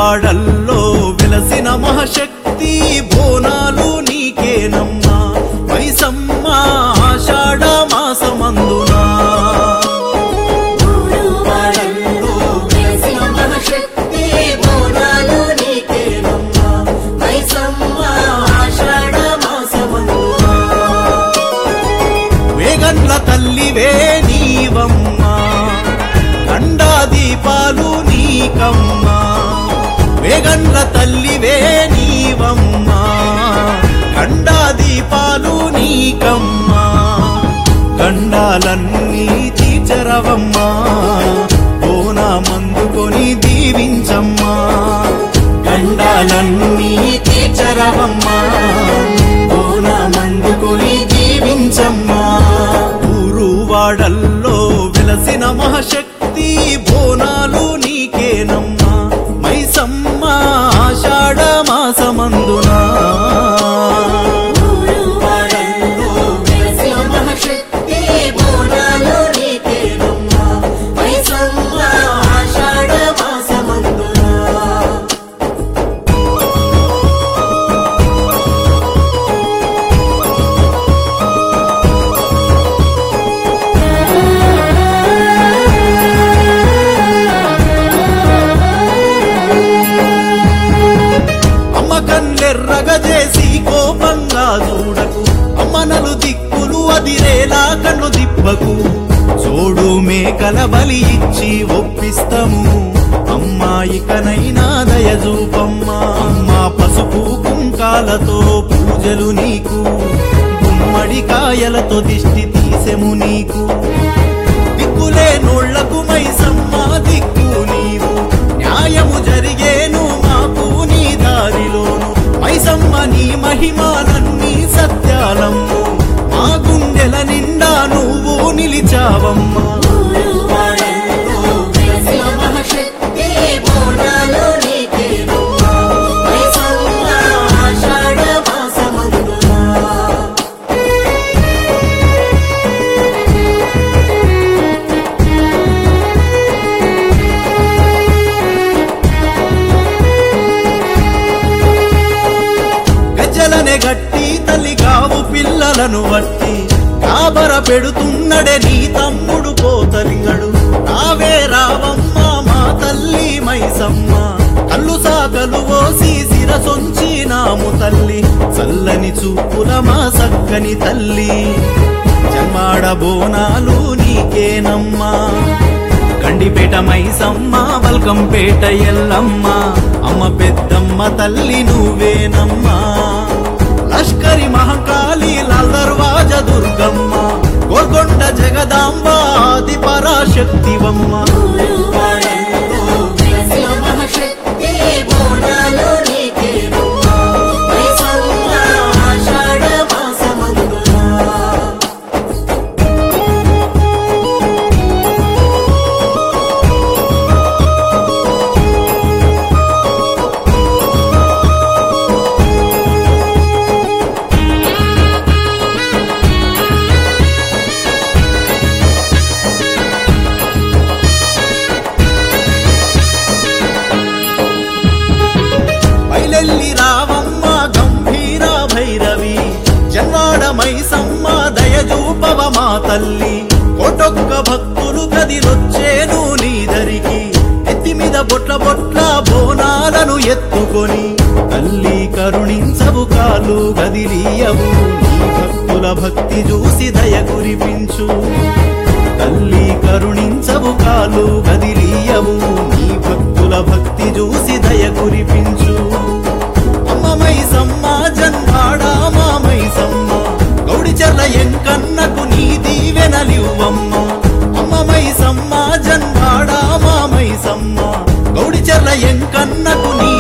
వాడల్లో వెలసిన మహాశక్తి బోనాలు నీకేనమ్మా మైసమ్మ ఆషాఢ మాసమందునా ఊరువాడల్లో వెలసిన మహాశక్తి బోనాలు నీకేనమ్మా. మైసమ్మ ఆషాఢ మాసమందునా. వేగండ్ల తల్లివే నీవమ్మా గండా దీపాలు నీకమ్మా వేగండ్ల తల్లివే నీవమ్మా గండా దీపాలు నీకమ్మా గండాలన్నీ తీర్చరవమ్మా బోనా మందుకొని దీవించమ్మా గండాలన్నీ తీర్చరవమ్మా బోనా మందుకొని దీవించమ్మా ఊరు వాడల్లో వెలసిన మహాశక్తి బోనాలు నీకేనమ్మా మైసమ్మ ఆషాఢ మాసమందునా ఊరువాడల్లో వెలసిన మహాశక్తి బోనాలు నీకేనమ్మా. మైసమ్మ ఆషాఢ మాసమందునా. అమ్మ కన్నెర్రగ చేసి కోపంగా చూడకు అమ్మనలు దిక్కులు అదిరేలా కన్ను దిప్పకు చూడు మేకల బలి ఇచ్చి ఒప్పిస్తము అమ్మాయికనైనా దయజూపమ్మా అమ్మ పసుపు కుంకాలతో పూజలు నీకు గుమ్మడికాయలతో దిష్టి తీసెము నీకు దిక్కులే నోళ్లకు మైసమ్మ దిక్కు నీవు న్యాయము జరిగేను మాకు నీ దారిలోను మైసమ్మ నీ మహిమాలన్నీ సత్యాలమ్ము మా గుండెల నిండా నువ్వు నిలిచావమ్మా ఊరువాడల్లో వెలసిన మహాశక్తి బోనాలు నీకేనమ్మా. మైసమ్మ ఆషాఢ మాసమందునా. గజ్జలనే గట్టి తల్లి కావు పిల్లలను వట్టి కాబర పెడుతున్నడే నీ తమ్ముడు పోతలింగడు రావే రావమ్మ మా తల్లి మైసమ్మ కళ్ళు సాకలు ఓసి శిరసొంచినాము తల్లి చల్లని చూపుల మా సక్కని తల్లి జన్మాడ బోనాలు నీకేనమ్మా కండిపేట మైసమ్మ బల్కంపేట ఎల్లమ్మ అమ్మ పెద్దమ్మ తల్లి నువ్వేనమ్మా లష్కరి మహంకాళి లాల్ దర్వాజ దుర్గమ్మ గోల్కొండ జగదాంబ ఆది పరాశక్తివమ్మ ఊరువాడల్లో వెలసిన మహాశక్తి బోనాలు నీకేనమ్మా. మైసమ్మ ఆషాఢ మాసమందునా. బయలెల్లి రావమ్మ గంభీర భైరవి జన్వాడ మైసమ్మ దయజూపవ మా తల్లి కోటొక్క భక్తులు కదిలొచ్చేను నీదరికి ఎత్తి మీద బొట్ల బొట్ల బోనాలను ఎత్తుకొని తల్లి కరుణించవు కాలు గదిలీయవు నీ భక్తుల భక్తి చూసి దయ కురిపించు తల్లి కరుణించవు కాలు గదిలీయవు నీ భక్తుల భక్తి చూసి దయ కురిపించు అమ్మమై సమ్మ జన్మాడా మామై సమ్మ గౌడి చెర్ల ఎంకన్నకు నీ దీవెనలివ్వమ్మ అమ్మమై సమ్మ జన్మాడా మామై సమ్మ గౌడి చెర్ల ఎంకన్నకు నీ